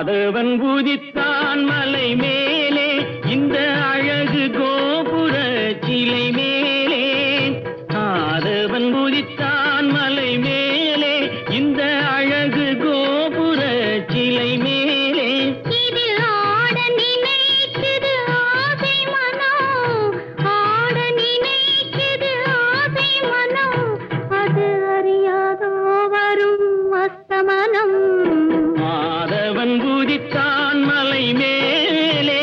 மாதவன் பூதித்தான் மலை மேலே இந்த அழகு கோபுர சிலை மேலே மாதவன் பூதித்தான் மலை மேலே இந்த அழகு கோபுர சிலை மேலே இதில் ஆட நினைக்குது ஆசை மனம் ஆட நினைக்குது ஆசை மனம் அது அறியாதோ வரும் அஸ்தமனம் மாதவன் பூதித்தான் மலை மேலே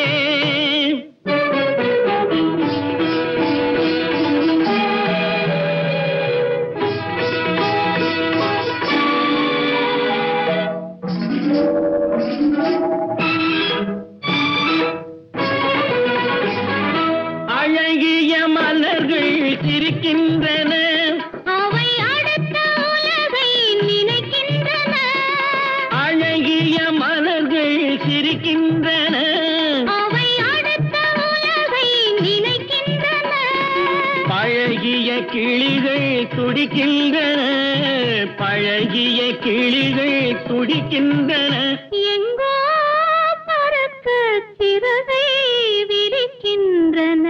அழகிய மலர்கள் சிரிக்கின்றன அவை அடுத்த உலகை நினைக்கின்றன அழகிய மலர்கள் சிரிக்கின்றன அவை அடுத்த உலகை நினைக்கின்றன பழகிய கிளிகள் துடிக்கின்றன பழகிய கிளிகள் துடிக்கின்றன எங்கோ பறக்க சிறகை விரிக்கின்றன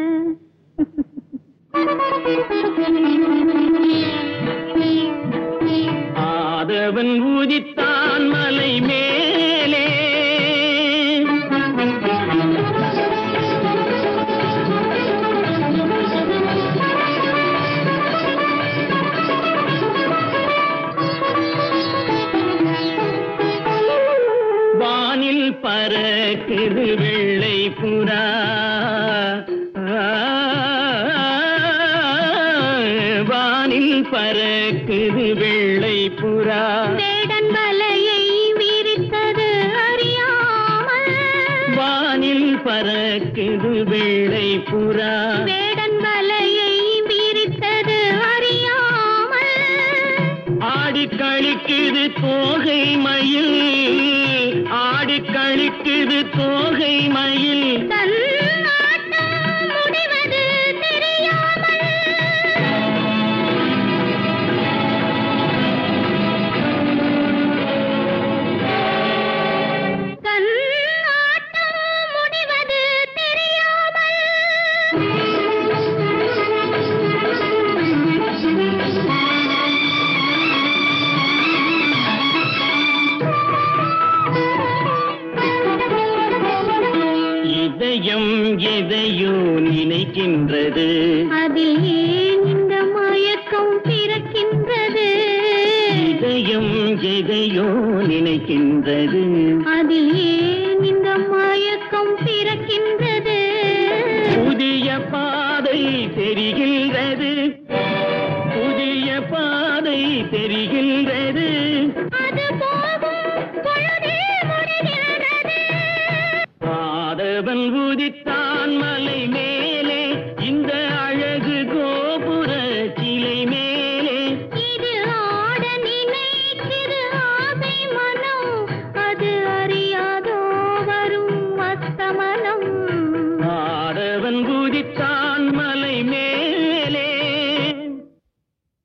ஆதவன் ஊதித்தான் மலை மேலே வானில் பறக்குது வெள்ளை புறா வானில் பறக்குது வெள்ளை புறா வேடன் வலையை விரித்தது அறியாமல் வானில் பறக்குது வெள்ளை புறா வேடன் வலையை விரித்தது அறியாமல் ஆடி கழிக்குது தோகை மயில் ஆடி கழிக்குது தோகை மயில் தன் ஆட்டம் முடிவது தெரியாமல் தன் ஆட்டம் முடிவது தெரியாமல் இதயம் எதையோ நினைக்கின்றது அதில் ஏன் இந்த மயக்கம் பிறக்கின்றது இதயம் எதையோ நினைக்கின்றது அதில் ஏன் இந்த மயக்கம் பிறக்கின்றது புதிய பாதை தெரிகின்றது புதிய பாதை தெரிகின்றது அது போகும் பொழுதே முடிகின்றது மாதவன் உதித்தான் மலை மேலே இந்த அழகு கோபுர சிலை மேலே இது ஆட நினைக்குது ஆசை மனம் அது அறியாதோ வரும் அஸ்தமனம் மாதவன் உதித்தான்